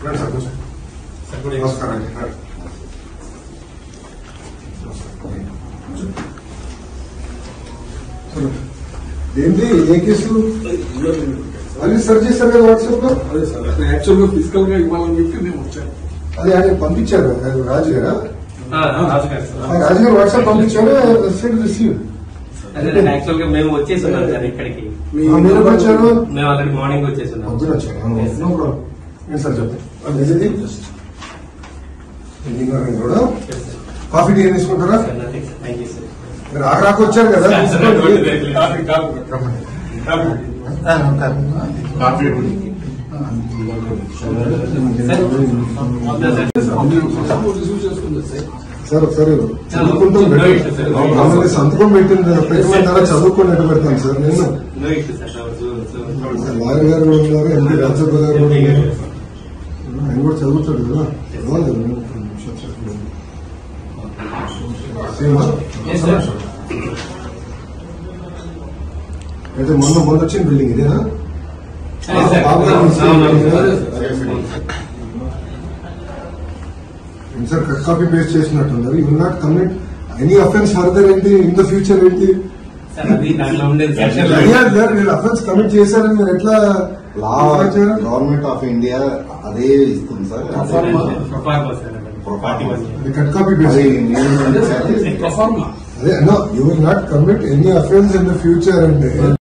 రండి సార్ కూర్చోండి. నమస్కారం అండి రండి. నమస్కారం. ఏంటి ఏ కేసు అది సెర్చ్ చేశారు కదా వాట్సాప్ లో అదే సార్ అక్కడ యాక్చువల్ గా ఫిజికల్ గా ఇవ్వాలని చెప్పి నేను వచ్చాను అది ఆయన పంపించారు ఆయన రాజు గారా రాజుగారు సార్. ఆ రాజు గారు వాట్సాప్ పంపించారు సెండ్ రిసీవ్ అదే యాక్చువల్ గా మేము వచ్చేసి ఉన్నాం సార్ ఇక్కడికి మీ మీరు ఎప్పుడు వచ్చారు మేము ఆల్రెడీ మార్నింగ్ వచ్చేసి ఉన్నాం పొద్దున వచ్చాను నో ప్రాబ్లం ఏం సార్ చెప్పండి ఇది ఇంజనీరింగ్ కూడా Yes, sir. కాఫీ టీ ఏం తీసుకుంటారా Sir, nothing, sir. Thank you, sir. మీరు ఆఖరాకు వచ్చారు కదా Sir, sir, తీసుకోండి. don't do that, please. Coffee coffee రమ్మండి. కాఫీ కాఫీ రిసీవ్ చేసుకుంది సార్ సార్ ఒకసారి చదువుకుంటాం No issue, sir. No issue. ఆమె సంతకం పెట్టింది పెట్టిన చదువుకొని ఎట్టు పెడతాను సార్ నేను No issue, sir. So, so, so. Lawyer garu కూడా ఉన్నారు ఎంపీ రాజ్యసభ గారు కూడా ఉన్నారు ఆయన కూడా చదువుతాడు కదా చదవాలి కదా. సేమా? Yes, sir. అయితే మొన్న మొన్న వచ్చిన బిల్డింగ్ ఇదేనా Yes, sir. బాబు గారు అవును, అవును, sir. అవును, సార్ కట్ కాపీ పేస్ట్ చేసినట్టున్నారు you not commit any offence further ఏంటి ఇన్ ద ఫ్యూచర్ ఏంటి సార్, అది దాంట్లో ఉండేది సెక్షన్ అయ్యారు సార్ మీరు అఫెన్స్ కమిట్ చేశారని మీరు ఎట్లా లా చేశారు? గవర్నమెంట్ ఆఫ్ ఇండియా అదే ఇస్తుంది sir proforma sir party one అది కట్ కాపీ అది పేస్ట్ నేను ప్రొఫార్మా అదే no you will not commit any offence in the future అంటే